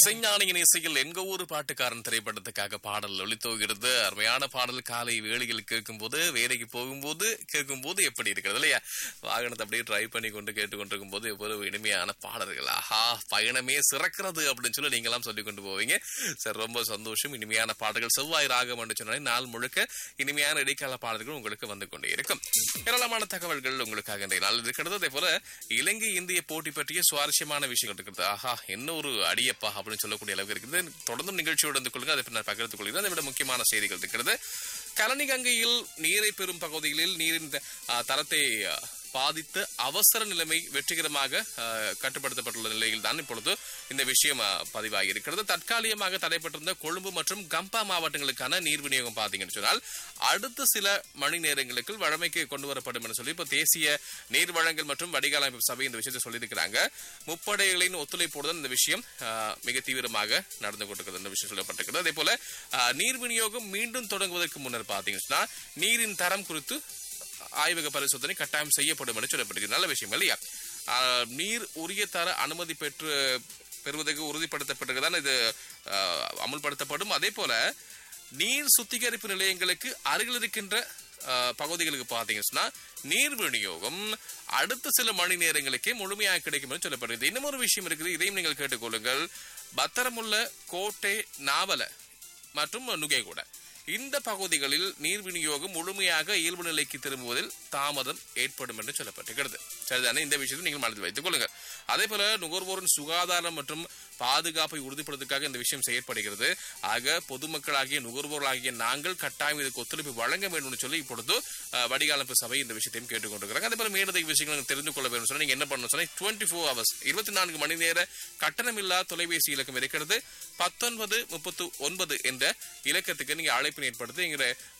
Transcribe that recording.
இசைஞானியின் இசையில் எங்க ஊரு பாட்டுக்காரன் திரைப்படத்துக்காக பாடல் ஒளித்தோகிறது அருமையான பாடல் காலை வேளையில் கேட்கும்போது வேலைக்கு போகும்போது கேட்கும்போது எப்படி இருக்கிறது இல்லையா வாகனத்தை அப்படியே டிரைவ் பண்ணி கொண்டு கேட்டுக்கொண்டிருக்கும் போது எவ்வளவு இனிமையான பாடல்கள் ஆஹா பயணமே சிறக்கிறது அப்படின்னு சொல்லி நீங்களாம் சொல்லி கொண்டு போவீங்க சார் ரொம்ப சந்தோஷம் இனிமையான பாடல்கள் செவ்வாய் ராகம் என்று சொன்னாலே நாள் முழுக்க இனிமையான இடைக்கால பாடல்கள் உங்களுக்கு வந்து கொண்டே இருக்கும் ஏராளமான தகவல்கள் உங்களுக்காக இன்றைய நாள் இருக்கிறது அதே போல இலங்கை இந்திய போட்டி பற்றிய சுவாரஸ்யமான விஷயங்கள் இருக்கிறது ஆஹா என்ன ஒரு அடியப்பா அப்படின்னு சொல்லக்கூடிய அளவுக்கு இருக்குது தொடர்ந்து நிகழ்ச்சியோடு வந்து கொள்ளுங்க அதை நான் பகிர்ந்து கொள்கிறேன் அதை விட முக்கியமான செய்திகள் இருக்கிறது கலனி கங்கையில் நீரை பெறும் பகுதிகளில் நீரின் த- ஆ, தரத்தை ஆ, பாதித்த அவசர நிலைமை வெற்றிகரமாக ஆ, கட்டுப்படுத்தப்பட்டுள்ள நிலையில் தான் இப்பொழுது இந்த விஷயம் ஆ, பதிவாகி இருக்கிறது தற்காலிகமாக தடைப்பட்டிருந்த கொழும்பு மற்றும் கம்பா மாவட்டங்களுக்கான நீர் விநியோகம் பார்த்தீங்கன்னு சொன்னால் அடுத்த சில மணி நேரங்களுக்கு வழமைக்கு கொண்டு வரப்படும் என்று சொல்லி இப்போ தேசிய நீர் வழங்கல் மற்றும் வடிகால் அமைப்பு சபை இந்த விஷயத்தை சொல்லியிருக்கிறாங்க முப்படைகளின் ஒத்துழைப்போடு இந்த விஷயம் ஆ, மிக தீவிரமாக நடந்து கொண்டிருக்கிறது இந்த விஷயம் சொல்லப்பட்டிருக்கிறது அதே போல ஆ, நீர் விநியோகம் மீண்டும் தொடங்குவதற்கு முன்னர் பார்த்தீங்கன்னா நீரின் தரம் குறித்து ஆய்வக பரிசோதனை கட்டாயம் செய்யப்படும் என்று சொல்லப்பட்டிருக்கு நல்ல விஷயம் இல்லையா ஆ, நீர் உரிய தர அனுமதி பெற்று பெறுவதற்கு உறுதிப்படுத்தப்பட்டிருக்குதான் இது ஆ, அமுல்படுத்தப்படும் அதே போல நீர் சுத்திகரிப்பு நிலையங்களுக்கு அருகில் இருக்கின்ற ஆ, பகுதிகளுக்கு பார்த்தீங்கன்னா நீர் விநியோகம் அடுத்த சில மணி நேரங்களுக்கே முழுமையாக கிடைக்கும் என்று சொல்லப்படுகிறது இன்னும் ஒரு விஷயம் இருக்குது இதையும் நீங்கள் கேட்டுக்கொள்ளுங்கள் பத்திரமுள்ள கோட்டை நாவல மற்றும் நுகேகூட இந்த பகுதிகளில் நீர் விநியோகம் முழுமையாக இயல்பு நிலைக்கு திரும்புவதில் தாமதம் ஏற்படும் என்று சொல்லப்பட்டிருக்கிறது சரிதானே இந்த விஷயத்தை நீங்கள் மனதில் வைத்துக் கொள்ளுங்கள் அதே போல நுகர்வோரின் சுகாதாரம் மற்றும் பாதுகாப்பை உறுதிப்படுத்துவதற்காக இந்த விஷயம் செயற்படுகிறது ஆக பொதுமக்களாகிய நுகர்வோர்களாகிய நாங்கள் கட்டாயம் இதுக்கு ஒத்துழைப்பு வழங்க வேண்டும் என்று சொல்லி இப்பொழுது அஹ், வடிகாலமைப்பு சபை இந்த விஷயத்தையும் கேட்டுக்கொண்டிருக்கிறாங்க அதே போல மேலதிக விஷயங்கள் நீங்கள் தெரிந்து கொள்ள வேண்டும் சொன்னா நீங்க என்ன பண்ணணும் சொன்னா டுவெண்ட்டி ஃபோர் ஹவர்ஸ் இருபத்தி நான்கு மணி நேர கட்டணமில்லா தொலைபேசி இலக்கம் இருக்கிறது பத்தொன்பது முப்பத்து ஒன்பது என்ற இலக்கத்துக்கு நீங்க அழைப்பினை ஏற்படுத்தி எங்கிற